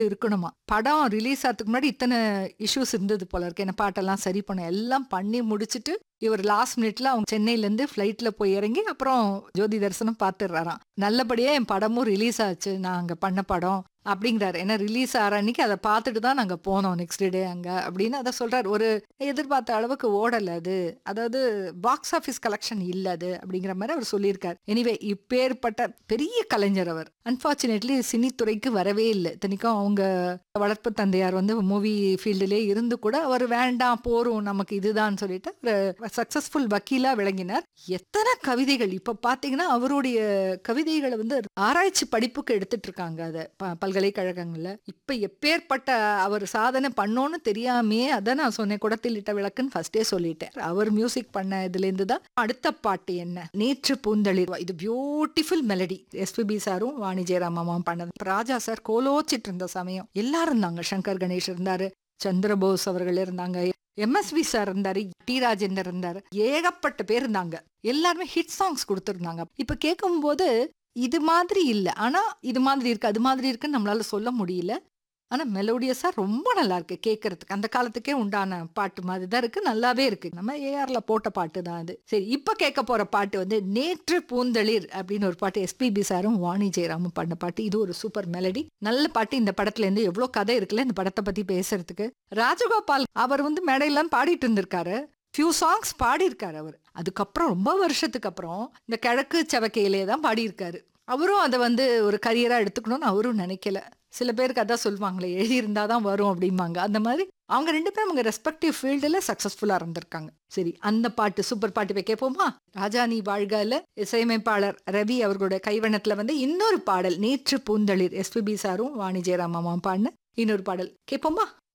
இருக்கணுமா படம் ரிலீஸ் ஆகிறதுக்கு முன்னாடி இத்தனை இஷ்யூஸ் இருந்தது போல இருக்கு என்ன பாட்டெல்லாம் சரி பண்ண எல்லாம் பண்ணி முடிச்சிட்டு இவர் லாஸ்ட் மினிட்ல அவங்க சென்னையில இருந்து ஃபிளைட்ல போய் இறங்கி அப்புறம் ஜோதி தரிசனம் பார்த்துடுறாராம் நல்லபடியா என் படமும் ரிலீஸ் ஆச்சு நான் அங்க பண்ண படம் அப்படிங்கிறாரு ஏன்னா ரிலீஸ் ஆகிற அன்னைக்கு அதை பார்த்துட்டு தான் நாங்க போனோம் நெக்ஸ்ட் டே அங்க அப்படின்னு அதை சொல்றாரு ஒரு எதிர்பார்த்த அளவுக்கு ஓடல அது அதாவது பாக்ஸ் ஆஃபீஸ் கலெக்ஷன் இல்ல அது அப்படிங்கிற மாதிரி அவர் சொல்லியிருக்காரு எனிவே இப்பேற்பட்ட பெரிய கலைஞர் அவர் அன்பார்ச்சுனேட்லி சினித்துறைக்கு வரவே இல்லை இத்தனைக்கும் அவங்க வளர்ப்பு தந்தையார் வந்து மூவி ஃபீல்டுலே இருந்து கூட அவர் வேண்டாம் போரும் நமக்கு இதுதான் சொல்லிட்டு ஒரு சக்சஸ்ஃபுல் வக்கீலா விளங்கினார் எத்தனை கவிதைகள் இப்ப பாத்தீங்கன்னா அவருடைய கவிதைகளை வந்து ஆராய்ச்சி படிப்புக்கு எடுத்துட்டு இருக்காங்க அதை ப- பல்கலைக்கழகங்கள்ல இப்ப எப்பேற்பட்ட அவர் சாதனை பண்ணோன்னு தெரியாமே அதான் நான் சொன்னேன் குடத்தில் இட்ட விளக்குன்னு ஃபர்ஸ்டே சொல்லிட்டேன் அவர் மியூசிக் பண்ண இதுல இருந்து தான் அடுத்த பாட்டு என்ன நேற்று பூந்தளிர் இது பியூட்டிஃபுல் மெலடி எஸ்பிபி சாரும் வாணி ஜெயராம் அம்மாவும் பண்ணது ராஜா சார் கோலோச்சிட்டு இருந்த சமயம் எல்லாரும் இருந்தாங்க சங்கர் கணேஷ் இருந்தாரு சந்திரபோஸ் அவர்கள் இருந்தாங்க எம்எஸ்வி சார் இருந்தாரு டி ராஜேந்தர் இருந்தாரு ஏகப்பட்ட பேர் இருந்தாங்க எல்லாருமே ஹிட் சாங்ஸ் கொடுத்துருந்தாங்க இப்ப கேட்கும்போது இது மாதிரி இல்ல ஆனா இது மாதிரி இருக்கு அது மாதிரி இருக்குன்னு நம்மளால சொல்ல முடியல ஆனா மெலோடியஸா ரொம்ப நல்லா இருக்கு கேட்கறதுக்கு அந்த காலத்துக்கே உண்டான பாட்டு மாதிரி தான் இருக்கு நல்லாவே இருக்கு நம்ம ஏஆர்ல போட்ட பாட்டு தான் அது சரி இப்ப கேட்க போற பாட்டு வந்து நேற்று பூந்தளிர் அப்படின்னு ஒரு பாட்டு எஸ்பிபி சாரும் வாணி ஜெயராமும் பண்ண பாட்டு இது ஒரு சூப்பர் மெலடி நல்ல பாட்டு இந்த படத்துல இருந்து எவ்வளவு கதை இருக்குல்ல இந்த படத்தை பத்தி பேசுறதுக்கு ராஜகோபால் அவர் வந்து மேடையெல்லாம் பாடிட்டு இருந்திருக்காரு ஃபியூ சாங்ஸ் பாடியிருக்காரு அவர் அதுக்கப்புறம் ரொம்ப வருஷத்துக்கு அப்புறம் இந்த கிழக்கு செவக்கையிலே தான் பாடியிருக்காரு அவரும் அதை வந்து ஒரு கரியரா எடுத்துக்கணும்னு அவரும் நினைக்கல சில பேருக்கு அதான் சொல்லுவாங்களே எழுதியிருந்தா தான் வரும் அப்படிம்பாங்க அந்த மாதிரி அவங்க ரெண்டு பேரும் அவங்க ரெஸ்பெக்டிவ் ஃபீல்டில் சக்ஸஸ்ஃபுல்லாக இருந்திருக்காங்க சரி அந்த பாட்டு சூப்பர் பாட்டு போய் கேட்போமா ராஜா நீ வாழ்கால இசையமைப்பாளர் ரவி அவர்களோட கைவண்ணத்துல வந்து இன்னொரு பாடல் நேற்று பூந்தளிர் எஸ்பிபி சாரும் வாணி ஜெயராம் அம்மாவும் பாடின இன்னொரு பாடல் கேட்போமா